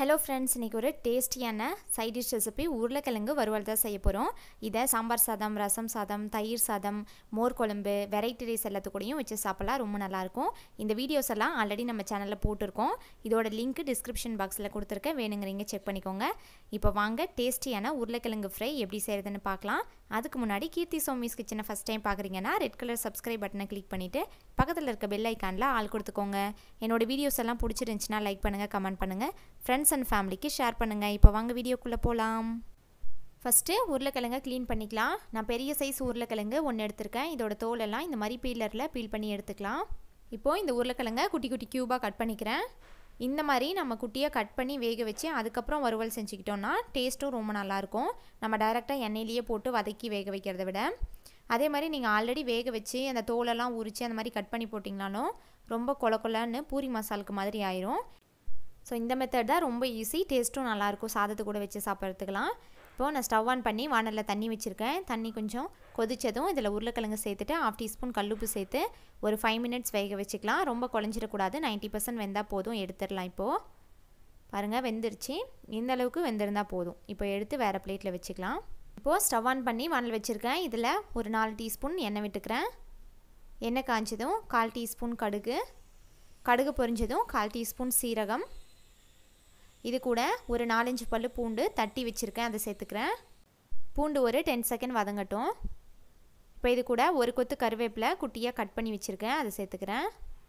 hello friends இன்றைக்கி ஒரு டேஸ்டியான சைட் டிஷ் ரெசிபி உருளைக்கிழங்கு வறுவல் தான் செய்ய போகிறோம் இதை சாம்பார் சாதம் ரசம் சாதம் தயிர் சாதம் மோர் குழம்பு வெரைட்டி ரைஸ் எல்லாத்துக்கூடையும் வச்சு சாப்பிடலாம் ரொம்ப நல்லாயிருக்கும் இந்த வீடியோஸ் எல்லாம் ஆல்ரெடி நம்ம சேனலில் போட்டிருக்கோம் இதோட லிங்க் டிஸ்கிரிப்ஷன் பாக்ஸில் கொடுத்துருக்கேன் வேணுங்கிறீங்க செக் பண்ணிக்கோங்க இப்போ வாங்க டேஸ்டியான உருளைக்கிழங்கு ஃப்ரை எப்படி செய்கிறதுன்னு பார்க்கலாம் அதுக்கு முன்னாடி கீர்த்தி சோமிஸ் கிச்சனை ஃபஸ்ட் டைம் பார்க்குறீங்கன்னா ரெட் கலர் சப்ஸ்கிரைப் பட்டனை கிளிக் பண்ணிவிட்டு பக்கத்தில் இருக்க பெல் ஐக்கானில் ஆள் கொடுத்துக்கோங்க என்னோட வீடியோஸ் எல்லாம் பிடிச்சிருந்துச்சுன்னா லைக் பண்ணுங்கள் கமெண்ட் பண்ணுங்கள் ஃப்ரெண்ட்ஸ் அண்ட் ஃபேமிலிக்கு ஷேர் பண்ணுங்கள் இப்போ வாங்க வீடியோக்குள்ளே போகலாம் ஃபஸ்ட்டு உருளைக்கிழங்க க்ளீன் பண்ணிக்கலாம் நான் பெரிய சைஸ் உருளைக்கிழங்கு ஒன்று எடுத்திருக்கேன் இதோட தோலெல்லாம் இந்த மாதிரி பீலரில் பீல் பண்ணி எடுத்துக்கலாம் இப்போது இந்த உருளைக்கிழங்க குட்டி குட்டி க்யூபாக கட் பண்ணிக்கிறேன் இந்த மாதிரி நம்ம குட்டியாக கட் பண்ணி வேக வச்சு அதுக்கப்புறம் வறுவல் செஞ்சுக்கிட்டோன்னா டேஸ்ட்டும் ரொம்ப நல்லாயிருக்கும் நம்ம டைரெக்டாக எண்ணெயிலேயே போட்டு வதக்கி வேக வைக்கிறத விட அதே மாதிரி நீங்கள் ஆல்ரெடி வேக வச்சு அந்த தோலெல்லாம் உரித்து அந்த மாதிரி கட் பண்ணி போட்டிங்கனாலும் ரொம்ப கொல கொலன்னு பூரி மசாலுக்கு மாதிரி ஆயிரும் ஸோ இந்த மெத்தட் தான் ரொம்ப ஈஸி டேஸ்ட்டும் நல்லாயிருக்கும் சாதத்து கூட வச்சு சாப்பிட்றதுக்கெலாம் இப்போது நான் ஸ்டவ் ஆன் பண்ணி வானலில் தண்ணி வச்சுருக்கேன் தண்ணி கொஞ்சம் கொதித்ததும் இதில் உருளைக்கிழங்கு சேர்த்துட்டு ஆஃப் டீஸ்பூன் கல்லுப்பு சேர்த்து ஒரு ஃபைவ் மினிட்ஸ் வேக வச்சுக்கலாம் ரொம்ப குழஞ்சிடக்கூடாது நைன்ட்டி பர்சன்ட் வெந்தால் போதும் எடுத்துடலாம் இப்போது பாருங்கள் வெந்துருச்சு இந்த அளவுக்கு வெந்திருந்தால் போதும் இப்போ எடுத்து வேறு பிளேட்டில் வச்சுக்கலாம் இப்போது ஸ்டவ் ஆன் பண்ணி வானல் வச்சுருக்கேன் இதில் ஒரு நாலு டீஸ்பூன் எண்ணெய் விட்டுக்கிறேன் எண்ணெய் காய்ச்சதும் கால் டீஸ்பூன் கடுகு கடுகு பொரிஞ்சதும் கால் டீஸ்பூன் சீரகம் இது கூட ஒரு நாலஞ்சு பல் பூண்டு தட்டி வச்சுருக்கேன் அதை சேர்த்துக்கிறேன் பூண்டு ஒரு டென் செகண்ட் வதங்கட்டும் இப்போ இது கூட ஒரு கொத்து கருவேப்பிலை குட்டியாக கட் பண்ணி வச்சுருக்கேன் அதை சேர்த்துக்கிறேன்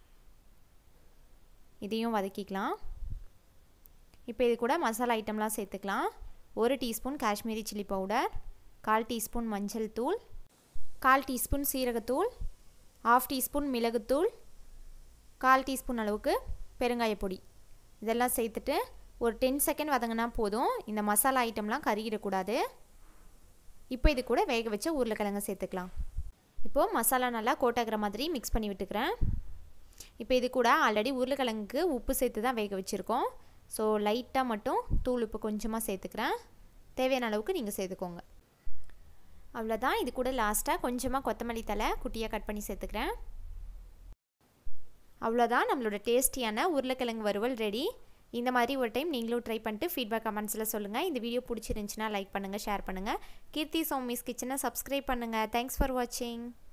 இதையும் வதக்கிக்கலாம் இப்போ இது கூட மசாலா ஐட்டம்லாம் சேர்த்துக்கலாம் ஒரு டீஸ்பூன் காஷ்மீரி சில்லி பவுடர் கால் டீஸ்பூன் மஞ்சள் தூள் கால் டீஸ்பூன் சீரகத்தூள் ஆஃப் டீஸ்பூன் மிளகுத்தூள் கால் டீஸ்பூன் அளவுக்கு பெருங்காயப்பொடி இதெல்லாம் சேர்த்துட்டு ஒரு டென் செகண்ட் வதங்கினா போதும் இந்த மசாலா ஐட்டம்லாம் கருகிடக்கூடாது இப்போ இது கூட வேக வச்ச உருளைக்கிழங்கு சேர்த்துக்கலாம் இப்போது மசாலா நல்லா கோட்டாகிற மாதிரி மிக்ஸ் பண்ணி விட்டுக்கிறேன் இப்போ இது கூட ஆல்ரெடி உருளைக்கிழங்குக்கு உப்பு சேர்த்து தான் வேக வச்சுருக்கோம் ஸோ லைட்டாக மட்டும் தூள் உப்பு கொஞ்சமாக சேர்த்துக்கிறேன் தேவையான அளவுக்கு நீங்கள் சேர்த்துக்கோங்க அவ்வளோதான் இது கூட லாஸ்ட்டாக கொஞ்சமாக கொத்தமல்லி தலை குட்டியாக கட் பண்ணி சேர்த்துக்கிறேன் அவ்வளோதான் நம்மளோட டேஸ்டியான உருளைக்கிழங்கு வறுவல் ரெடி இந்த மாதிரி ஒரு டைம் நீங்களும் ட்ரை பண்ணிட்டு ஃபீட்பேக் கமெண்ட்ஸில் சொல்லுங்கள் இந்த வீடியோ பிடிச்சிருந்துச்சின்னா லைக் பண்ணுங்கள் ஷேர் பண்ணுங்கள் கீர்த்தி சோமிஸ் கிச்சனை சப்ஸ்கிரைப் பண்ணுங்கள் தேங்க்ஸ் ஃபார் வாட்சிங்